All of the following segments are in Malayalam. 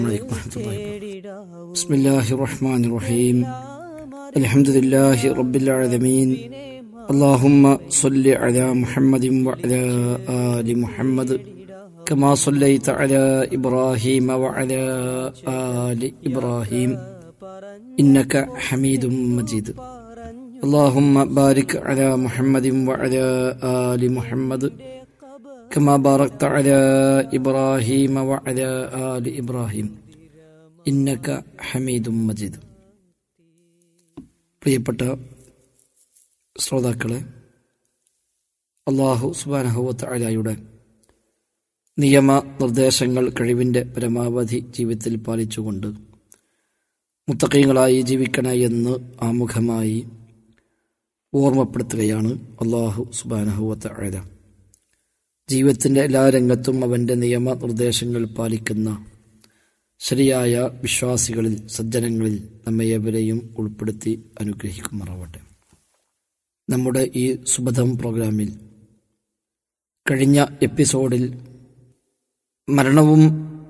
عليكم ورحمة الله وبركاته بسم الله الرحمن الرحيم الحمد لله رب العالمين اللهم صل على محمد وعلى آل محمد كما صليت على إبراهيم وعلى آل إبراهيم إنك حميد مجيد اللهم بارك على محمد وعلى آل محمد كما باركت على إبراهيم وعلى آل إبراهيم إنك حميد مجيد പ്രിയപ്പെട്ട ശ്രോതാക്കളെ അള്ളാഹു സുബാനഹുവത്തലായുടെ നിയമ നിർദ്ദേശങ്ങൾ കഴിവിൻ്റെ പരമാവധി ജീവിതത്തിൽ പാലിച്ചുകൊണ്ട് മുത്തക്കൈകളായി ജീവിക്കണ എന്ന് ആമുഖമായി ഓർമ്മപ്പെടുത്തുകയാണ് അള്ളാഹു സുബാനഹുവത്തല ജീവിതത്തിൻ്റെ എല്ലാ രംഗത്തും അവൻ്റെ നിയമ നിർദ്ദേശങ്ങൾ പാലിക്കുന്ന ശരിയായ വിശ്വാസികളിൽ സജ്ജനങ്ങളിൽ നമ്മയെവരെയും ഉൾപ്പെടുത്തി അനുഗ്രഹിക്കുമാറാവട്ടെ നമ്മുടെ ഈ സുബധം പ്രോഗ്രാമിൽ കഴിഞ്ഞ എപ്പിസോഡിൽ മരണവും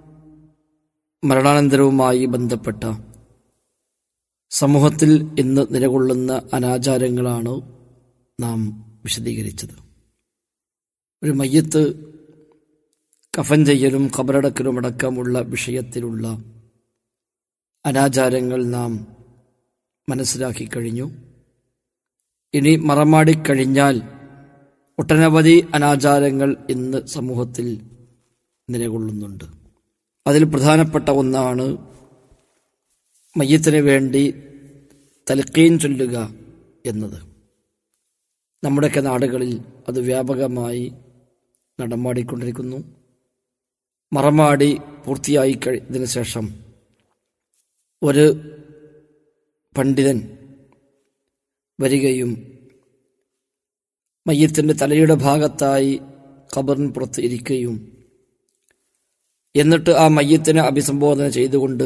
മരണാനന്തരവുമായി ബന്ധപ്പെട്ട സമൂഹത്തിൽ ഇന്ന് നിലകൊള്ളുന്ന അനാചാരങ്ങളാണ് നാം വിശദീകരിച്ചത് ഒരു മയ്യത്ത് കഫൻ ചെയ്യലും ഖബറടക്കലും അടക്കമുള്ള വിഷയത്തിലുള്ള അനാചാരങ്ങൾ നാം മനസ്സിലാക്കി കഴിഞ്ഞു ഇനി മറമാടിക്കഴിഞ്ഞാൽ ഒട്ടനവധി അനാചാരങ്ങൾ ഇന്ന് സമൂഹത്തിൽ നിലകൊള്ളുന്നുണ്ട് അതിൽ പ്രധാനപ്പെട്ട ഒന്നാണ് മയ്യത്തിന് വേണ്ടി തൽക്കീൻ ചൊല്ലുക എന്നത് നമ്മുടെയൊക്കെ നാടുകളിൽ അത് വ്യാപകമായി നടമാടിക്കൊണ്ടിരിക്കുന്നു മറമാടി പൂർത്തിയായി കഴിഞ്ഞതിന് ശേഷം ഒരു പണ്ഡിതൻ വരികയും മയ്യത്തിൻ്റെ തലയുടെ ഭാഗത്തായി ഖബറിന് പുറത്ത് ഇരിക്കുകയും എന്നിട്ട് ആ മയ്യത്തിനെ അഭിസംബോധന ചെയ്തുകൊണ്ട്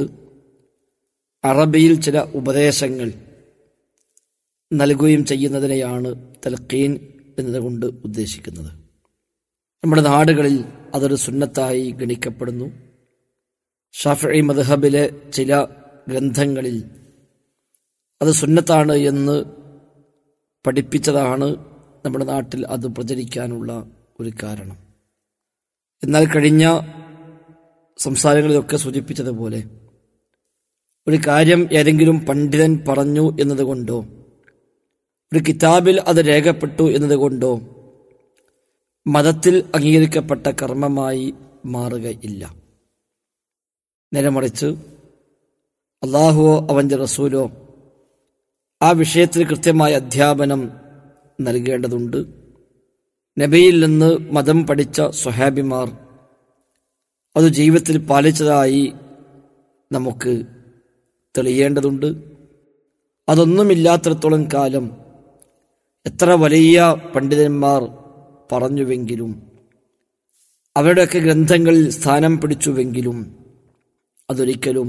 അറബിയിൽ ചില ഉപദേശങ്ങൾ നൽകുകയും ചെയ്യുന്നതിനെയാണ് തൽക്കീൻ എന്നതുകൊണ്ട് ഉദ്ദേശിക്കുന്നത് നമ്മുടെ നാടുകളിൽ അതൊരു സുന്നത്തായി ഗണിക്കപ്പെടുന്നു ഷാഫി മദ്ഹബിലെ ചില ഗ്രന്ഥങ്ങളിൽ അത് സുന്നത്താണ് എന്ന് പഠിപ്പിച്ചതാണ് നമ്മുടെ നാട്ടിൽ അത് പ്രചരിക്കാനുള്ള ഒരു കാരണം എന്നാൽ കഴിഞ്ഞ സംസാരങ്ങളിലൊക്കെ സൂചിപ്പിച്ചതുപോലെ ഒരു കാര്യം ഏതെങ്കിലും പണ്ഡിതൻ പറഞ്ഞു എന്നതുകൊണ്ടോ ഒരു കിതാബിൽ അത് രേഖപ്പെട്ടു എന്നതുകൊണ്ടോ മതത്തിൽ അംഗീകരിക്കപ്പെട്ട കർമ്മമായി മാറുകയില്ല നേരെമറിച്ച് അള്ളാഹുവോ അവൻ്റെ റസൂലോ ആ വിഷയത്തിൽ കൃത്യമായ അധ്യാപനം നൽകേണ്ടതുണ്ട് നബിയിൽ നിന്ന് മതം പഠിച്ച സ്വഹാബിമാർ അത് ജീവിതത്തിൽ പാലിച്ചതായി നമുക്ക് തെളിയേണ്ടതുണ്ട് അതൊന്നുമില്ലാത്തിടത്തോളം കാലം എത്ര വലിയ പണ്ഡിതന്മാർ പറഞ്ഞുവെങ്കിലും അവരുടെയൊക്കെ ഗ്രന്ഥങ്ങളിൽ സ്ഥാനം പിടിച്ചുവെങ്കിലും അതൊരിക്കലും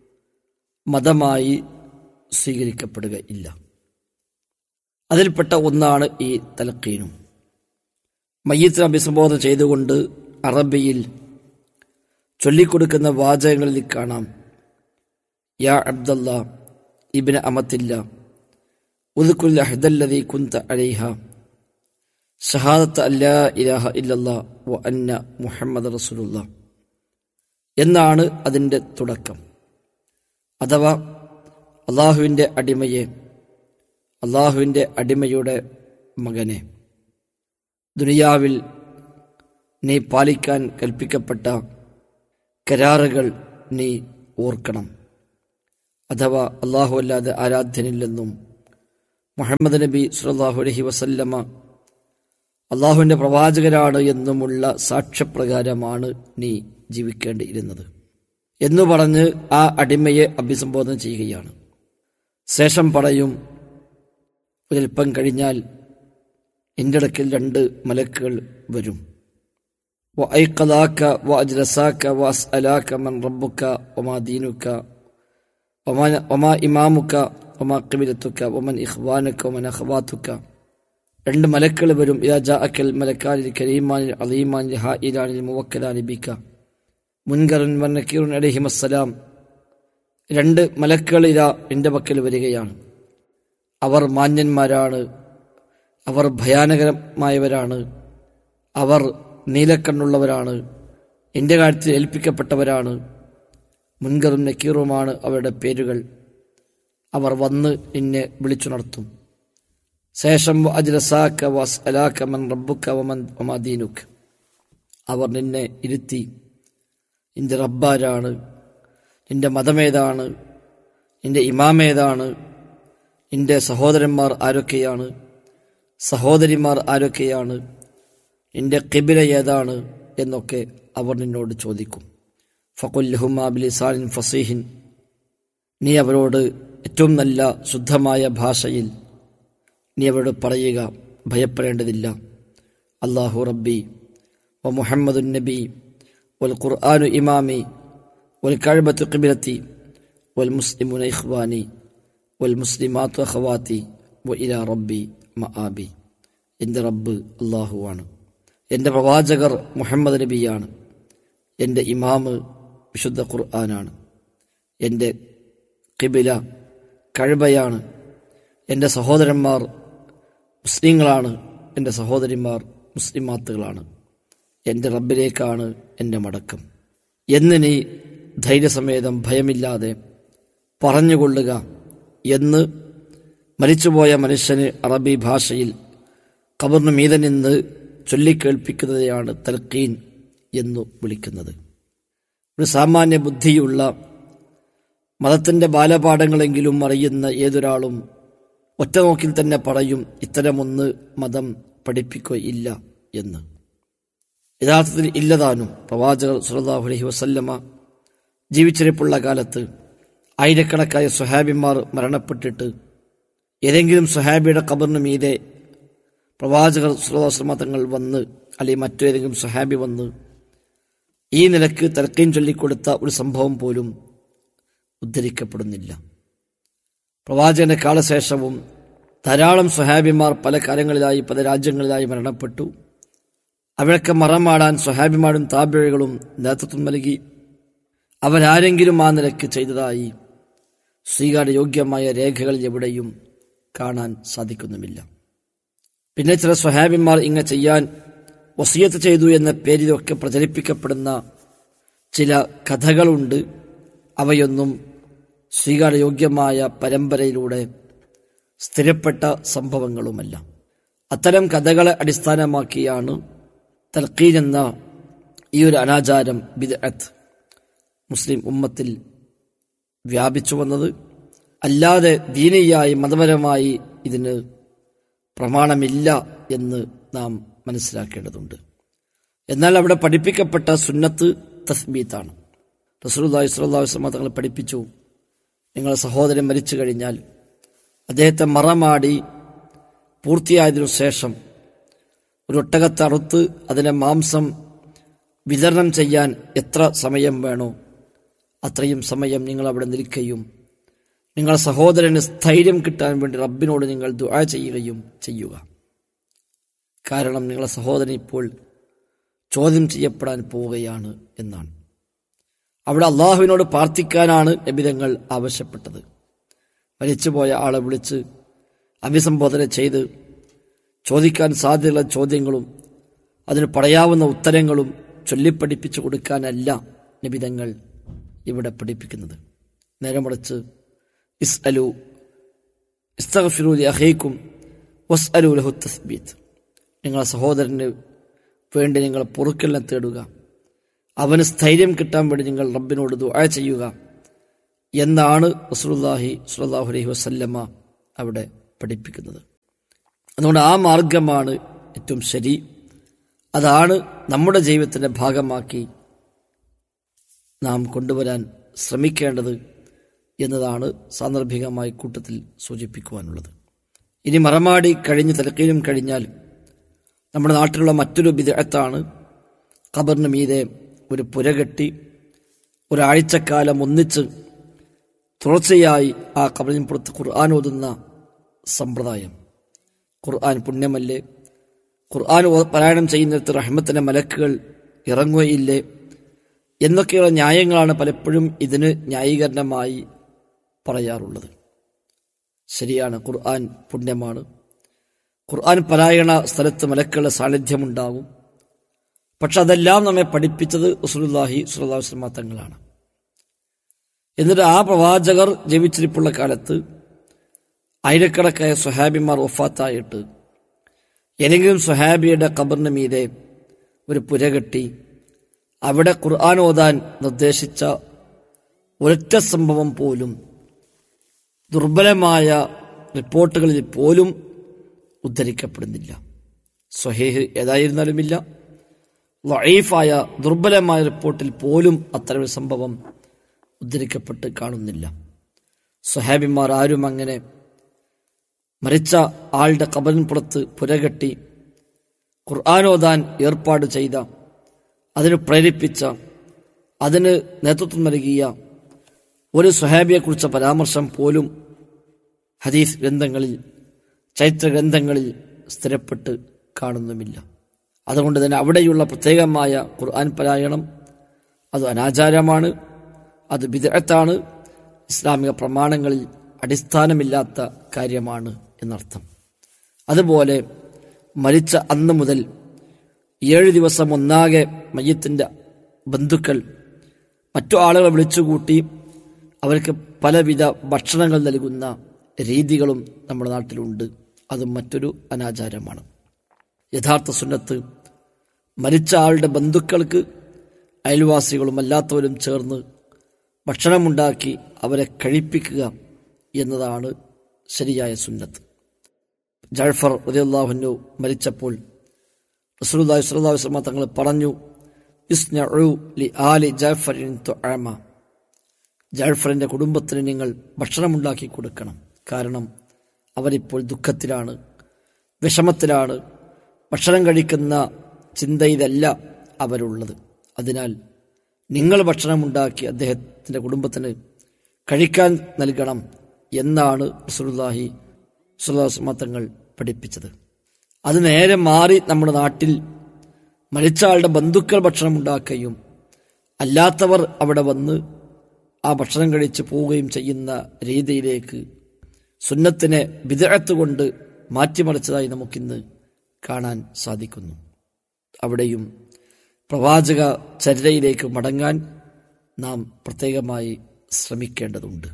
മതമായി സ്വീകരിക്കപ്പെടുകയില്ല അതിൽപ്പെട്ട ഒന്നാണ് ഈ തലക്കീനും മയ്യത്തിന് അഭിസംബോധന ചെയ്തുകൊണ്ട് അറബിയിൽ ചൊല്ലിക്കൊടുക്കുന്ന വാചകങ്ങളിൽ കാണാം യാ അബ്ദല്ല ഇബിന് അമത്തില്ല ഉദുക്കുൽ അഹ്ദല്ലതി കുന്ത അലൈഹ ഷഹാദത്ത് അല്ലാ ഇലാഹ ഇല്ലല്ലാ വ അന്ന മുഹമ്മദ് റസൂലുള്ള എന്നാണ് അതിൻ്റെ തുടക്കം അഥവാ അള്ളാഹുവിൻ്റെ അടിമയെ അള്ളാഹുവിൻ്റെ അടിമയുടെ മകനെ ദുനിയാവിൽ നീ പാലിക്കാൻ കൽപ്പിക്കപ്പെട്ട കരാറുകൾ നീ ഓർക്കണം അഥവാ അള്ളാഹു അല്ലാതെ ആരാധ്യനില്ലെന്നും മുഹമ്മദ് നബി സുല്ലാഹു അലഹി വസല്ലമ അള്ളാഹുവിൻ്റെ പ്രവാചകനാണ് എന്നുമുള്ള സാക്ഷ്യപ്രകാരമാണ് നീ ജീവിക്കേണ്ടിയിരുന്നത് എന്നു പറഞ്ഞ് ആ അടിമയെ അഭിസംബോധന ചെയ്യുകയാണ് ശേഷം പറയും ഒരൽപ്പം കഴിഞ്ഞാൽ എൻ്റെ ഇടയ്ക്കിൽ രണ്ട് മലക്കുകൾ വരും وأيقظاك وأجلساك وأسألاك من ربك وما دينك وما, وما إمامك وما قبلتك ومن إخوانك ومن أخواتك രണ്ട് മലക്കൾ വരും ഇതാ ജാഅക്കൽ മലക്കാനിൽ കരീമാനിൽ അലീമാനിൽ ഹായിലാനിൽ മുവക്കലാനി ബിക്ക മുൻകറുൻ വന്നക്കീറുൻ അലഹിമസ്സലാം രണ്ട് മലക്കുകളിര എൻ്റെ പക്കൽ വരികയാണ് അവർ മാന്യന്മാരാണ് അവർ ഭയാനകരമായവരാണ് അവർ നീലക്കണ്ണുള്ളവരാണ് എൻ്റെ കാര്യത്തിൽ ഏൽപ്പിക്കപ്പെട്ടവരാണ് മുൻകറും നക്കീറുമാണ് അവരുടെ പേരുകൾ അവർ വന്ന് എന്നെ വിളിച്ചുണർത്തും ശേഷം അജ്ലസാക്ക വസ് അലാക്ക മൻ റബ്ബുക്ക വമൻ വമാദീനുക്ക് അവർ നിന്നെ ഇരുത്തി നിന്റെ റബ്ബാരാണ് നിന്റെ മതമേതാണ് നിന്റെ ഇമാമേതാണ് നിന്റെ സഹോദരന്മാർ ആരൊക്കെയാണ് സഹോദരിമാർ ആരൊക്കെയാണ് നിന്റെ കിബില ഏതാണ് എന്നൊക്കെ അവർ നിന്നോട് ചോദിക്കും ഫക്കുല്ലഹുമാബിലിസാലിൻ ഫസീഹിൻ നീ അവരോട് ഏറ്റവും നല്ല ശുദ്ധമായ ഭാഷയിൽ നീ അവരോട് പറയുക ഭയപ്പെടേണ്ടതില്ല അള്ളാഹു റബ്ബി വ മുഹമ്മദുൻ നബി വൽ ഖുർആാനു ഇമാമി വൽ കഴബത്തു കിബിലത്തി വൽ മുസ്ലിമുന ഇഖ്വാനി വൽ മുസ്ലിമാത്തു അഖവാത്തി വ ഇലാ റബ്ബി മആബി എൻ്റെ റബ്ബ് അള്ളാഹുവാണ് എൻ്റെ പ്രവാചകർ മുഹമ്മദ് നബിയാണ് എൻ്റെ ഇമാമ് വിശുദ്ധ ഖുർആനാണ് എൻ്റെ കിബില കഴബയാണ് എൻ്റെ സഹോദരന്മാർ മുസ്ലിങ്ങളാണ് എൻ്റെ സഹോദരിമാർ മുസ്ലിമാത്തുകളാണ് എൻ്റെ റബ്ബിലേക്കാണ് എൻ്റെ മടക്കം എന്ന് നീ ധൈര്യസമേതം ഭയമില്ലാതെ പറഞ്ഞുകൊള്ളുക എന്ന് മരിച്ചുപോയ മനുഷ്യന് അറബി ഭാഷയിൽ കബറിന് മീതെ നിന്ന് ചൊല്ലിക്കേൾപ്പിക്കുന്നതെയാണ് തൽക്കീൻ എന്നു വിളിക്കുന്നത് ഒരു സാമാന്യ ബുദ്ധിയുള്ള മതത്തിൻ്റെ ബാലപാഠങ്ങളെങ്കിലും അറിയുന്ന ഏതൊരാളും ഒറ്റനോക്കിൽ തന്നെ പറയും ഇത്തരമൊന്ന് മതം പഠിപ്പിക്കുകയില്ല എന്ന് യഥാർത്ഥത്തിൽ ഇല്ലതാനും പ്രവാചകർ സുലതാഹു അലഹി വസല്ലമ ജീവിച്ചിരിപ്പുള്ള കാലത്ത് ആയിരക്കണക്കായ സുഹാബിമാർ മരണപ്പെട്ടിട്ട് ഏതെങ്കിലും സുഹാബിയുടെ കബറിന് മീതെ പ്രവാചകർ സുലതാശ്രമ തങ്ങൾ വന്ന് അല്ലെങ്കിൽ മറ്റേതെങ്കിലും സുഹാബി വന്ന് ഈ നിലക്ക് തലക്കീൻ ചൊല്ലിക്കൊടുത്ത ഒരു സംഭവം പോലും ഉദ്ധരിക്കപ്പെടുന്നില്ല പ്രവാചകന്റെ കാലശേഷവും ധാരാളം സ്വഹാബിമാർ പല കാലങ്ങളിലായി പല രാജ്യങ്ങളിലായി മരണപ്പെട്ടു അവരൊക്കെ മറമാടാൻ സ്വഹാബിമാരും താപിഴകളും നേതൃത്വം നൽകി അവരാരെങ്കിലും ആ നിലയ്ക്ക് ചെയ്തതായി സ്വീകാര്യയോഗ്യമായ രേഖകൾ എവിടെയും കാണാൻ സാധിക്കുന്നുമില്ല പിന്നെ ചില സ്വഹാബിമാർ ഇങ്ങ ചെയ്യാൻ വസിയത്ത് ചെയ്തു എന്ന പേരിലൊക്കെ പ്രചരിപ്പിക്കപ്പെടുന്ന ചില കഥകളുണ്ട് അവയൊന്നും സ്വീകാര്യയോഗ്യമായ പരമ്പരയിലൂടെ സ്ഥിരപ്പെട്ട സംഭവങ്ങളുമല്ല അത്തരം കഥകളെ അടിസ്ഥാനമാക്കിയാണ് തൽക്കീൻ എന്ന ഈ ഒരു അനാചാരം ബിദ്അത്ത് മുസ്ലിം ഉമ്മത്തിൽ വ്യാപിച്ചു വന്നത് അല്ലാതെ ദീനീയായി മതപരമായി ഇതിന് പ്രമാണമില്ല എന്ന് നാം മനസ്സിലാക്കേണ്ടതുണ്ട് എന്നാൽ അവിടെ പഠിപ്പിക്കപ്പെട്ട സുന്നത്ത് തസ്ബീത്താണ് റസൂലുള്ളാഹി സ്വല്ലല്ലാഹു അലൈഹി വസല്ലം തങ്ങൾ പഠിപ്പിച്ചു നിങ്ങളുടെ സഹോദരൻ മരിച്ചു കഴിഞ്ഞാൽ അദ്ദേഹത്തെ മറമാടി പൂർത്തിയായതിനു ശേഷം ഒരു ഒട്ടകത്തെ അറുത്ത് അതിനെ മാംസം വിതരണം ചെയ്യാൻ എത്ര സമയം വേണോ അത്രയും സമയം നിങ്ങൾ അവിടെ നിൽക്കുകയും നിങ്ങളുടെ സഹോദരന് സ്ഥൈര്യം കിട്ടാൻ വേണ്ടി റബ്ബിനോട് നിങ്ങൾ ദുആ ചെയ്യുകയും ചെയ്യുക കാരണം നിങ്ങളുടെ സഹോദരൻ ഇപ്പോൾ ചോദ്യം ചെയ്യപ്പെടാൻ പോവുകയാണ് എന്നാണ് അവിടെ അള്ളാഹുവിനോട് പ്രാർത്ഥിക്കാനാണ് നബിതങ്ങൾ ആവശ്യപ്പെട്ടത് മരിച്ചുപോയ ആളെ വിളിച്ച് അഭിസംബോധന ചെയ്ത് ചോദിക്കാൻ സാധ്യതയുള്ള ചോദ്യങ്ങളും അതിന് പറയാവുന്ന ഉത്തരങ്ങളും ചൊല്ലിപ്പഠിപ്പിച്ചു കൊടുക്കാനല്ല നിബിതങ്ങൾ ഇവിടെ പഠിപ്പിക്കുന്നത് നേരെ മറിച്ച് ഇസ് അലു ഇസ്തഫിറുലി അഹൈക്കും വസ് അലു ലഹു തസ്ബീത്ത് നിങ്ങളെ സഹോദരന് വേണ്ടി നിങ്ങൾ പൊറുക്കലിനെ തേടുക അവന് സ്ഥൈര്യം കിട്ടാൻ വേണ്ടി നിങ്ങൾ റബ്ബിനോട് ദുആ ചെയ്യുക എന്നാണ് റസൂലുള്ളാഹി സ്വല്ലല്ലാഹു അലൈഹി വസല്ലമ അവിടെ പഠിപ്പിക്കുന്നത് അതുകൊണ്ട് ആ മാർഗമാണ് ഏറ്റവും ശരി അതാണ് നമ്മുടെ ജീവിതത്തിൻ്റെ ഭാഗമാക്കി നാം കൊണ്ടുവരാൻ ശ്രമിക്കേണ്ടത് എന്നതാണ് സാന്ദർഭികമായി കൂട്ടത്തിൽ സൂചിപ്പിക്കുവാനുള്ളത് ഇനി മറമാടി കഴിഞ്ഞ് തിരക്കിലും കഴിഞ്ഞാൽ നമ്മുടെ നാട്ടിലുള്ള മറ്റൊരു വിദഗ്ധത്താണ് ഖബറിന് മീതെ ഒരു പുരകെട്ടി ഒരാഴ്ചക്കാലം ഒന്നിച്ച് തുടർച്ചയായി ആ ഖബറിന് പുറത്ത് ഖുർആൻ ഓതുന്ന സമ്പ്രദായം ഖുർആൻ പുണ്യമല്ലേ ഖുർആൻ പാരായണം ചെയ്യുന്നിടത്ത് റഹ്മത്തിൻ്റെ മലക്കുകൾ ഇറങ്ങുകയില്ലേ എന്നൊക്കെയുള്ള ന്യായങ്ങളാണ് പലപ്പോഴും ഇതിന് ന്യായീകരണമായി പറയാറുള്ളത് ശരിയാണ് ഖുർആൻ പുണ്യമാണ് ഖുർആൻ പരായണ സ്ഥലത്ത് മലക്കളുടെ സാന്നിധ്യമുണ്ടാകും പക്ഷെ അതെല്ലാം നമ്മെ പഠിപ്പിച്ചത് ഉസുലുല്ലാഹി സുല്ലാസ്ലമ തങ്ങളാണ് എന്നിട്ട് ആ പ്രവാചകർ ജീവിച്ചിരിപ്പുള്ള കാലത്ത് ആയിരക്കണക്കായ സുഹാബിമാർ ഒഫാത്തായിട്ട് ഏതെങ്കിലും സുഹാബിയുടെ ഖബറിന് മീതെ ഒരു പുരകെട്ടി അവിടെ ഖുർആൻ ഓതാൻ നിർദ്ദേശിച്ച ഒരൊറ്റ സംഭവം പോലും ദുർബലമായ റിപ്പോർട്ടുകളിൽ പോലും ഉദ്ധരിക്കപ്പെടുന്നില്ല സ്വഹേഹ് ഏതായിരുന്നാലുമില്ല ലൈഫായ ദുർബലമായ റിപ്പോർട്ടിൽ പോലും അത്തരമൊരു സംഭവം ഉദ്ധരിക്കപ്പെട്ട് കാണുന്നില്ല സ്വഹാബിമാർ ആരും അങ്ങനെ മരിച്ച ആളുടെ കബറിൻപുറത്ത് പുരകെട്ടി ഖുർആാനോദാൻ ഏർപ്പാട് ചെയ്ത അതിന് പ്രേരിപ്പിച്ച അതിന് നേതൃത്വം നൽകിയ ഒരു സ്വഹാബിയെക്കുറിച്ച പരാമർശം പോലും ഹദീസ് ഗ്രന്ഥങ്ങളിൽ ചൈത്ര ഗ്രന്ഥങ്ങളിൽ സ്ഥിരപ്പെട്ട് കാണുന്നുമില്ല അതുകൊണ്ട് തന്നെ അവിടെയുള്ള പ്രത്യേകമായ ഖുർആൻ പാരായണം അത് അനാചാരമാണ് അത് വിദഗ്ധാണ് ഇസ്ലാമിക പ്രമാണങ്ങളിൽ അടിസ്ഥാനമില്ലാത്ത കാര്യമാണ് എന്നർത്ഥം അതുപോലെ മരിച്ച അന്ന് മുതൽ ഏഴ് ദിവസം ഒന്നാകെ മയ്യത്തിൻ്റെ ബന്ധുക്കൾ മറ്റു ആളുകളെ വിളിച്ചുകൂട്ടി അവർക്ക് പലവിധ ഭക്ഷണങ്ങൾ നൽകുന്ന രീതികളും നമ്മുടെ നാട്ടിലുണ്ട് അതും മറ്റൊരു അനാചാരമാണ് യഥാർത്ഥ സുന്നത്ത് മരിച്ച ആളുടെ ബന്ധുക്കൾക്ക് അയൽവാസികളും അല്ലാത്തവരും ചേർന്ന് ഭക്ഷണമുണ്ടാക്കി അവരെ കഴിപ്പിക്കുക എന്നതാണ് ശരിയായ സുന്നത്ത് ജാഫർ ഉദയല്ലാഹുനു മരിച്ചപ്പോൾ റസൂലുള്ളാഹി സ്വല്ലല്ലാഹു അലൈഹി വസല്ലം തങ്ങൾ പറഞ്ഞു ഇസ്നഉ ലി ആലി ജാഫറിൻ തുഅമ ജാഫറിന്റെ കുടുംബത്തിന് നിങ്ങൾ ഭക്ഷണമുണ്ടാക്കി കൊടുക്കണം കാരണം അവരിപ്പോൾ ദുഃഖത്തിലാണ് വിഷമത്തിലാണ് ഭക്ഷണം കഴിക്കുന്ന ചിന്തയിലല്ല അവരുള്ളത് അതിനാൽ നിങ്ങൾ ഭക്ഷണമുണ്ടാക്കി അദ്ദേഹത്തിൻ്റെ കുടുംബത്തിന് കഴിക്കാൻ നൽകണം എന്നാണ് റസൂലുള്ളാഹി സ്വല്ലാസ്മ തങ്ങൾ പഠിപ്പിച്ചത് അത് നേരെ മാറി നമ്മുടെ നാട്ടിൽ മരിച്ച ആളുടെ ബന്ധുക്കൾ ഭക്ഷണം ഉണ്ടാക്കുകയും അല്ലാത്തവർ അവിടെ വന്ന് ആ ഭക്ഷണം കഴിച്ച് പോവുകയും ചെയ്യുന്ന രീതിയിലേക്ക് സുന്നത്തിനെ വിദഗ്ധത്ത് കൊണ്ട് മാറ്റിമറിച്ചതായി നമുക്കിന്ന് കാണാൻ സാധിക്കുന്നു അവിടെയും പ്രവാചക ചര്യയിലേക്ക് മടങ്ങാൻ നാം പ്രത്യേകമായി ശ്രമിക്കേണ്ടതുണ്ട്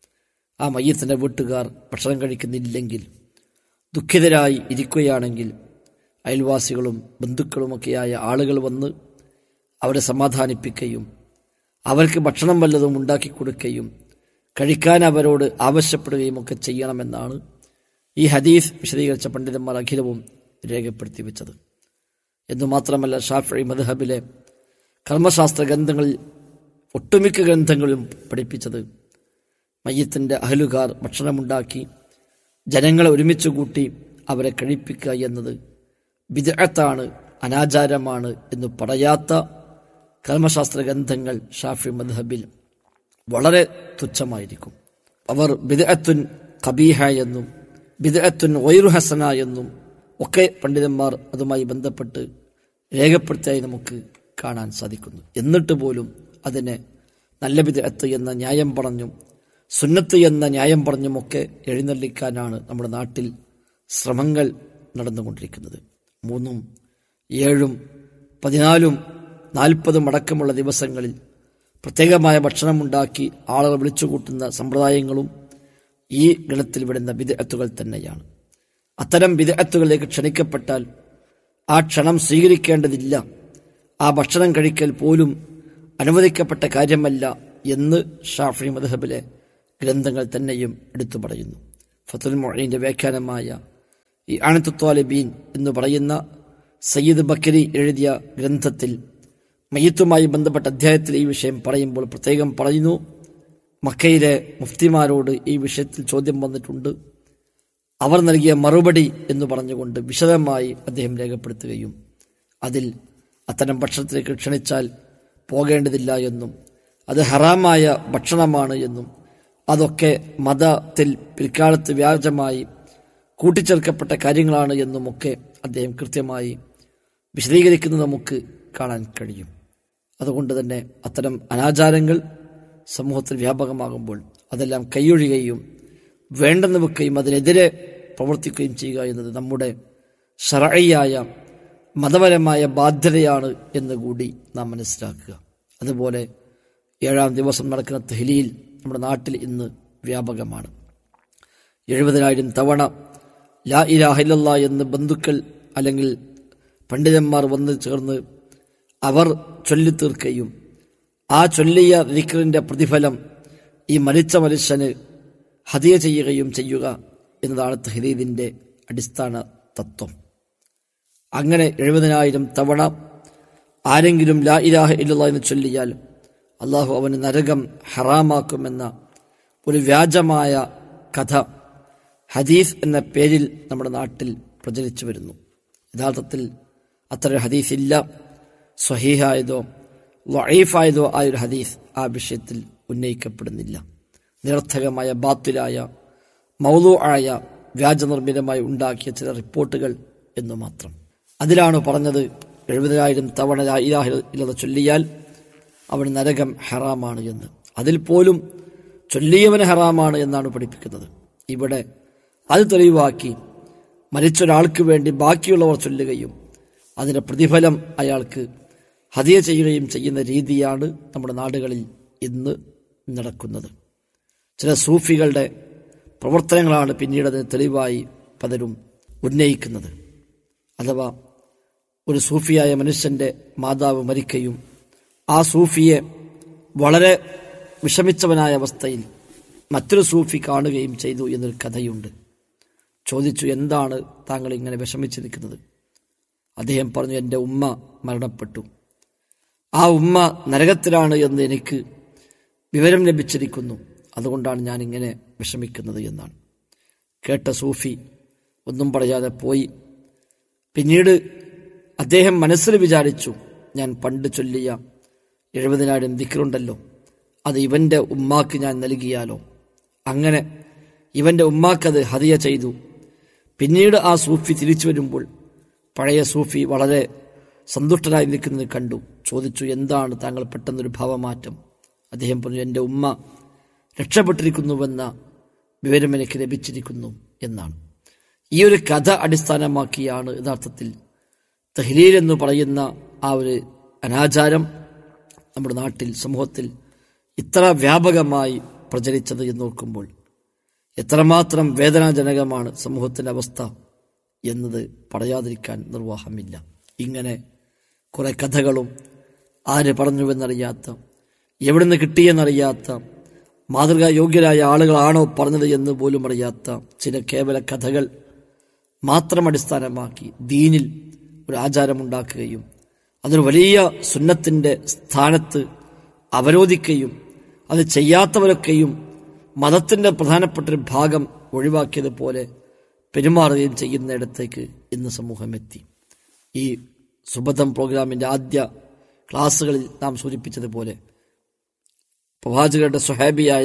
ആ മയ്യത്തിൻ്റെ വീട്ടുകാർ ഭക്ഷണം കഴിക്കുന്നില്ലെങ്കിൽ ദുഃഖിതരായി ഇരിക്കുകയാണെങ്കിൽ അയൽവാസികളും ബന്ധുക്കളുമൊക്കെയായ ആളുകൾ വന്ന് അവരെ സമാധാനിപ്പിക്കുകയും അവർക്ക് ഭക്ഷണം വല്ലതും ഉണ്ടാക്കി കൊടുക്കുകയും കഴിക്കാൻ അവരോട് ആവശ്യപ്പെടുകയും ഒക്കെ ചെയ്യണമെന്നാണ് ഈ ഹദീസ് വിശദീകരിച്ച പണ്ഡിതന്മാർ അഖിലവും രേഖപ്പെടുത്തി വെച്ചത് എന്നു മാത്രമല്ല ഷാഫി മദ്ഹബിലെ കർമ്മശാസ്ത്ര ഗ്രന്ഥങ്ങളിൽ ഒട്ടുമിക്ക ഗ്രന്ഥങ്ങളിലും പഠിപ്പിച്ചത് മയ്യത്തിൻ്റെ അഹലുകാർ ഭക്ഷണമുണ്ടാക്കി ജനങ്ങളെ ഒരുമിച്ച് കൂട്ടി അവരെ കഴിപ്പിക്കുക എന്നത് വിദഗ്ധത്താണ് അനാചാരമാണ് എന്ന് പറയാത്ത കർമ്മശാസ്ത്ര ഗ്രന്ഥങ്ങൾ ഷാഫി മദ്ഹബിൽ വളരെ തുച്ഛമായിരിക്കും അവർ ബിദഅത്തുൻ കബീഹ എന്നും ബിദഅത്തുൻ വൈറു ഹസന എന്നും ഒക്കെ പണ്ഡിതന്മാർ അതുമായി ബന്ധപ്പെട്ട് രേഖപ്പെടുത്തിയായി നമുക്ക് കാണാൻ സാധിക്കുന്നു എന്നിട്ട് പോലും അതിനെ നല്ല ബിദഅത്ത് എന്ന ന്യായം പറഞ്ഞും സുന്നത്ത് എന്ന ന്യായം പറഞ്ഞുമൊക്കെ എഴുന്നള്ളിക്കാനാണ് നമ്മുടെ നാട്ടിൽ ശ്രമങ്ങൾ നടന്നുകൊണ്ടിരിക്കുന്നത് മൂന്നും ഏഴും പതിനാലും നാൽപ്പതും അടക്കമുള്ള ദിവസങ്ങളിൽ പ്രത്യേകമായ ഭക്ഷണമുണ്ടാക്കി ആളുകൾ വിളിച്ചുകൂട്ടുന്ന സമ്പ്രദായങ്ങളും ഈ ഗണത്തിൽ വിടുന്ന വിദഗ്ധത്തുകൾ തന്നെയാണ് അത്തരം വിദഗ്ധത്തുകളിലേക്ക് ക്ഷണിക്കപ്പെട്ടാൽ ആ ക്ഷണം സ്വീകരിക്കേണ്ടതില്ല ആ ഭക്ഷണം കഴിക്കൽ പോലും അനുവദിക്കപ്പെട്ട കാര്യമല്ല എന്ന് ഷാഫി മദ്ഹബിലെ ഗ്രന്ഥങ്ങൾ തന്നെയും എടുത്തു പറയുന്നു ഫത്തുൽ മൊഴീൻ്റെ വ്യാഖ്യാനമായ ഈ അണത്തുത്വാലിബീൻ എന്ന് പറയുന്ന സയ്യിദ് ബക്കരി എഴുതിയ ഗ്രന്ഥത്തിൽ മയ്യത്തുമായി ബന്ധപ്പെട്ട അധ്യായത്തിൽ ഈ വിഷയം പറയുമ്പോൾ പ്രത്യേകം പറയുന്നു മക്കയിലെ മുഫ്തിമാരോട് ഈ വിഷയത്തിൽ ചോദ്യം വന്നിട്ടുണ്ട് അവർ നൽകിയ മറുപടി എന്ന് പറഞ്ഞുകൊണ്ട് വിശദമായി അദ്ദേഹം രേഖപ്പെടുത്തുകയും അതിൽ അത്തരം ഭക്ഷണത്തിലേക്ക് ക്ഷണിച്ചാൽ പോകേണ്ടതില്ല എന്നും അത് ഹറാമായ ഭക്ഷണമാണ് എന്നും അതൊക്കെ മതത്തിൽ പിൽക്കാലത്ത് വ്യാജമായി കൂട്ടിച്ചേർക്കപ്പെട്ട കാര്യങ്ങളാണ് എന്നുമൊക്കെ അദ്ദേഹം കൃത്യമായി വിശദീകരിക്കുന്നത് നമുക്ക് കാണാൻ കഴിയും അതുകൊണ്ട് തന്നെ അത്തരം അനാചാരങ്ങൾ സമൂഹത്തിൽ വ്യാപകമാകുമ്പോൾ അതെല്ലാം കൈയൊഴിയുകയും വേണ്ടെന്ന് വെക്കുകയും അതിനെതിരെ പ്രവർത്തിക്കുകയും ചെയ്യുക എന്നത് നമ്മുടെ ഷറയായ മതപരമായ ബാധ്യതയാണ് എന്ന് കൂടി നാം മനസ്സിലാക്കുക അതുപോലെ ഏഴാം ദിവസം നടക്കുന്ന തെഹ്ലിയിൽ നമ്മുടെ നാട്ടിൽ ഇന്ന് വ്യാപകമാണ് എഴുപതിനായിരം തവണ ലാ ഇലാഹില്ല എന്ന് ബന്ധുക്കൾ അല്ലെങ്കിൽ പണ്ഡിതന്മാർ വന്ന് ചേർന്ന് അവർ ചൊല്ലിത്തീർക്കുകയും ആ ചൊല്ലിയ ദിക്റിന്റെ പ്രതിഫലം ഈ മരിച്ച മനുഷ്യന് ഹതിയ ചെയ്യുകയും ചെയ്യുക എന്നതാണ് തഹദീദിന്റെ അടിസ്ഥാന തത്വം അങ്ങനെ എഴുപതിനായിരം തവണ ആരെങ്കിലും ലാ ഇലാഹ ഇല്ല എന്ന് ചൊല്ലിയാൽ അള്ളാഹു അവന് നരകം ഹറാമാക്കുമെന്ന ഒരു വ്യാജമായ കഥ ഹദീസ് എന്ന പേരിൽ നമ്മുടെ നാട്ടിൽ പ്രചരിച്ചു വരുന്നു യഥാർത്ഥത്തിൽ അത്ര ഹദീസ് ഇല്ല സ്വഹീഹായതോ വൈഫായതോ ആയൊരു ഹദീസ് ആ വിഷയത്തിൽ ഉന്നയിക്കപ്പെടുന്നില്ല നിരർത്ഥകമായ ബാത്തിലായ മൗലു ആയ വ്യാജനിർമ്മിതമായി ഉണ്ടാക്കിയ ചില റിപ്പോർട്ടുകൾ എന്നു മാത്രം അതിലാണ് പറഞ്ഞത് എഴുപതിനായിരം തവണ ഇല്ലാതെ ചൊല്ലിയാൽ അവന് നരകം ഹറാമാണ് എന്ന് അതിൽ പോലും ചൊല്ലിയവന് ഹറാമാണ് എന്നാണ് പഠിപ്പിക്കുന്നത് ഇവിടെ അത് തെളിവാക്കി മരിച്ചൊരാൾക്ക് വേണ്ടി ബാക്കിയുള്ളവർ ചൊല്ലുകയും അതിന്റെ പ്രതിഫലം അയാൾക്ക് ഹതിയ ചെയ്യുകയും ചെയ്യുന്ന രീതിയാണ് നമ്മുടെ നാടുകളിൽ ഇന്ന് നടക്കുന്നത് ചില സൂഫികളുടെ പ്രവർത്തനങ്ങളാണ് പിന്നീട് അതിന് തെളിവായി പലരും ഉന്നയിക്കുന്നത് അഥവാ ഒരു സൂഫിയായ മനുഷ്യന്റെ മാതാവ് മരിക്കുകയും ആ സൂഫിയെ വളരെ വിഷമിച്ചവനായ അവസ്ഥയിൽ മറ്റൊരു സൂഫി കാണുകയും ചെയ്തു എന്നൊരു കഥയുണ്ട് ചോദിച്ചു എന്താണ് താങ്കൾ ഇങ്ങനെ വിഷമിച്ച് നിൽക്കുന്നത് അദ്ദേഹം പറഞ്ഞു എൻ്റെ ഉമ്മ മരണപ്പെട്ടു ആ ഉമ്മ നരകത്തിലാണ് എന്ന് എനിക്ക് വിവരം ലഭിച്ചിരിക്കുന്നു അതുകൊണ്ടാണ് ഞാൻ ഇങ്ങനെ വിഷമിക്കുന്നത് എന്നാണ് കേട്ട സൂഫി ഒന്നും പറയാതെ പോയി പിന്നീട് അദ്ദേഹം മനസ്സിൽ വിചാരിച്ചു ഞാൻ പണ്ട് ചൊല്ലിയ എഴുപതിനായിരം ദിക്കറുണ്ടല്ലോ അത് ഇവന്റെ ഉമ്മാക്ക് ഞാൻ നൽകിയാലോ അങ്ങനെ ഇവന്റെ ഉമ്മാക്കത് ഹതിയ ചെയ്തു പിന്നീട് ആ സൂഫി തിരിച്ചു വരുമ്പോൾ പഴയ സൂഫി വളരെ സന്തുഷ്ടനായി നിൽക്കുന്നത് കണ്ടു ചോദിച്ചു എന്താണ് താങ്കൾ പെട്ടെന്നൊരു ഭാവമാറ്റം അദ്ദേഹം പറഞ്ഞു എൻ്റെ ഉമ്മ രക്ഷപ്പെട്ടിരിക്കുന്നുവെന്ന വിവരം എനിക്ക് ലഭിച്ചിരിക്കുന്നു എന്നാണ് ഈ ഒരു കഥ അടിസ്ഥാനമാക്കിയാണ് യഥാർത്ഥത്തിൽ തഹ്ലീൽ എന്ന് പറയുന്ന ആ ഒരു അനാചാരം നമ്മുടെ നാട്ടിൽ സമൂഹത്തിൽ ഇത്ര വ്യാപകമായി പ്രചരിച്ചത് എന്ന് നോക്കുമ്പോൾ എത്രമാത്രം വേദനാജനകമാണ് സമൂഹത്തിൻ്റെ അവസ്ഥ എന്നത് പറയാതിരിക്കാൻ നിർവാഹമില്ല ഇങ്ങനെ കുറെ കഥകളും ആര് പറഞ്ഞുവെന്നറിയാത്ത എവിടുന്ന് കിട്ടിയെന്നറിയാത്ത മാതൃകാ യോഗ്യരായ ആളുകളാണോ പറഞ്ഞത് എന്ന് പോലും അറിയാത്ത ചില കേവല കഥകൾ മാത്രം അടിസ്ഥാനമാക്കി ദീനിൽ ഒരു ആചാരമുണ്ടാക്കുകയും അതൊരു വലിയ സുന്നത്തിന്റെ സ്ഥാനത്ത് അവരോധിക്കുകയും അത് ചെയ്യാത്തവരൊക്കെയും മതത്തിന്റെ പ്രധാനപ്പെട്ട ഒരു ഭാഗം ഒഴിവാക്കിയതുപോലെ പെരുമാറുകയും ചെയ്യുന്നിടത്തേക്ക് ഇന്ന് സമൂഹം എത്തി ഈ സുബദം പ്രോഗ്രാമിന്റെ ആദ്യ ക്ലാസ്സുകളിൽ നാം സൂചിപ്പിച്ചതുപോലെ പ്രവാചകരുടെ സുഹാബിയായ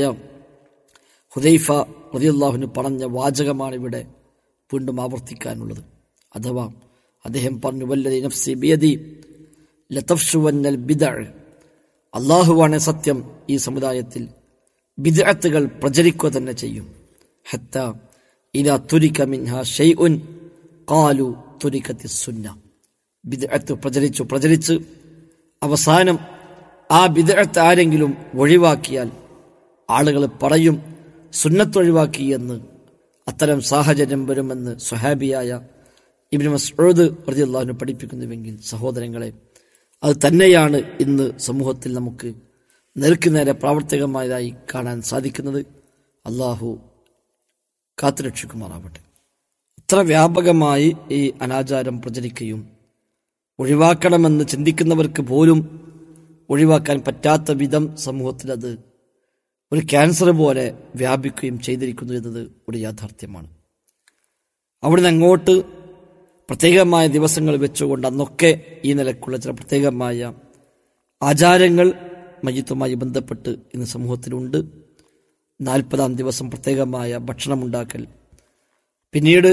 ഹുദൈഫ റതിയുള്ളാഹുന് പറഞ്ഞ വാചകമാണ് ഇവിടെ വീണ്ടും ആവർത്തിക്കാനുള്ളത് അഥവാ അദ്ദേഹം പറഞ്ഞു വല്ലതി നഫ്സി ബിയദി ലതഫ്ഷുവന്നൽ ബിദഅ് അള്ളാഹുവാണ് സത്യം ഈ സമുദായത്തിൽ ബിദ്അത്തുകൾ പ്രചരിക്കുക തന്നെ ചെയ്യും ഹത്ത ഇലാ തുരിക മിൻഹ ഷൈഉൻ ഖാലു തുരികത്തി സുന്ന ബിദ്അത്ത് പ്രചരിച്ചു പ്രചരിച്ച് അവസാനം ആ ബിദ്അത്ത് ആരെങ്കിലും ഒഴിവാക്കിയാൽ ആളുകൾ പറയും സുന്നത്ത് ഒഴിവാക്കി എന്ന് അത്തരം സാഹചര്യം വരുമെന്ന് സുഹാബിയായ ഇബ്നു മസ്ഊദ് റളിയല്ലാഹു പഠിപ്പിക്കുന്നുവെങ്കിൽ സഹോദരങ്ങളെ അത് തന്നെയാണ് ഇന്ന് സമൂഹത്തിൽ നമുക്ക് നേർക്കുനേരെ പ്രാവർത്തികമായതായി കാണാൻ സാധിക്കുന്നത് അള്ളാഹു കാത്തുരക്ഷിക്കുമാറാവട്ടെ ഇത്ര വ്യാപകമായി ഈ അനാചാരം പ്രചരിക്കുകയും ഒഴിവാക്കണമെന്ന് ചിന്തിക്കുന്നവർക്ക് പോലും ഒഴിവാക്കാൻ പറ്റാത്ത വിധം സമൂഹത്തിൽ അത് ഒരു ക്യാൻസർ പോലെ വ്യാപിക്കുകയും ചെയ്തിരിക്കുന്നു എന്നത് ഒരു യാഥാർത്ഥ്യമാണ് അവിടുന്ന് അങ്ങോട്ട് പ്രത്യേകമായ ദിവസങ്ങൾ വെച്ചുകൊണ്ട് അന്നൊക്കെ ഈ നിലക്കുള്ള ചില പ്രത്യേകമായ ആചാരങ്ങൾ മയ്യത്തുമായി ബന്ധപ്പെട്ട് ഇന്ന് സമൂഹത്തിലുണ്ട് നാൽപ്പതാം ദിവസം പ്രത്യേകമായ ഭക്ഷണമുണ്ടാക്കൽ പിന്നീട്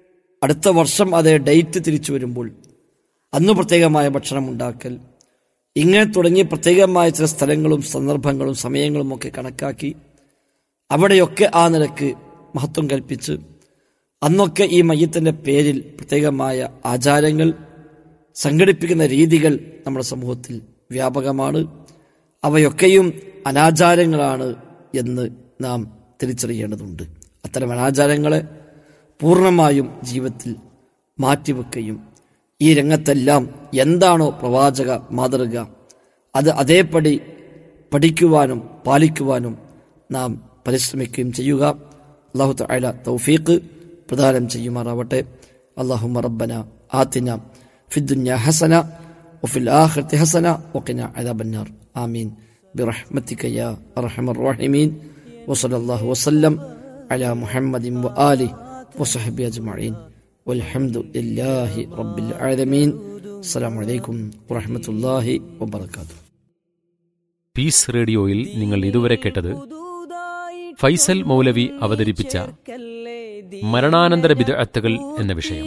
അടുത്ത വർഷം അതേ ഡേറ്റ് തിരിച്ചു വരുമ്പോൾ അന്ന് പ്രത്യേകമായ ഭക്ഷണം ഉണ്ടാക്കൽ ഇങ്ങനെ തുടങ്ങി പ്രത്യേകമായ ചില സ്ഥലങ്ങളും സന്ദർഭങ്ങളും സമയങ്ങളും ഒക്കെ കണക്കാക്കി അവിടെയൊക്കെ ആ നിലക്ക് മഹത്വം കൽപ്പിച്ച് അന്നൊക്കെ ഈ മയ്യത്തിന്റെ പേരിൽ പ്രത്യേകമായ ആചാരങ്ങൾ സംഘടിപ്പിക്കുന്ന രീതികൾ നമ്മുടെ സമൂഹത്തിൽ വ്യാപകമാണ് അവയൊക്കെയും അനാചാരങ്ങളാണ് എന്ന് നാം തിരിച്ചറിയേണ്ടതുണ്ട് അത്തരം അനാചാരങ്ങളെ പൂർണ്ണമായും ജീവിതത്തിൽ മാറ്റിവെക്കുകയും ഈ രംഗത്തെല്ലാം എന്താണോ പ്രവാചക മാതൃക അത് അതേപടി പഠിക്കുവാനും പാലിക്കുവാനും നാം പരിശ്രമിക്കുകയും ചെയ്യുക അള്ളാഹു തആല തൗഫീഖ് പ്രദാനം ചെയ്യുമാറാവട്ടെ അള്ളാഹു റബ്ബന ആത്തിന ഫിദ്ദുന്യ ഹസന وفي الآخرة حسنة وقنا عذاب النار آمين برحمتك يا أرحم الراحمين وصلى الله وسلم على محمد وآله وصحبه أجمعين والحمد لله رب العالمين السلام عليكم ورحمة الله وبركاته പീസ് റേഡിയോയിൽ നിങ്ങൾ ഇതുവരെ കേട്ടത് ഫൈസൽ മൗലവി അവതരിപ്പിച്ച മരണാനന്തര ബിദഅത്തുകൾ എന്ന വിഷയം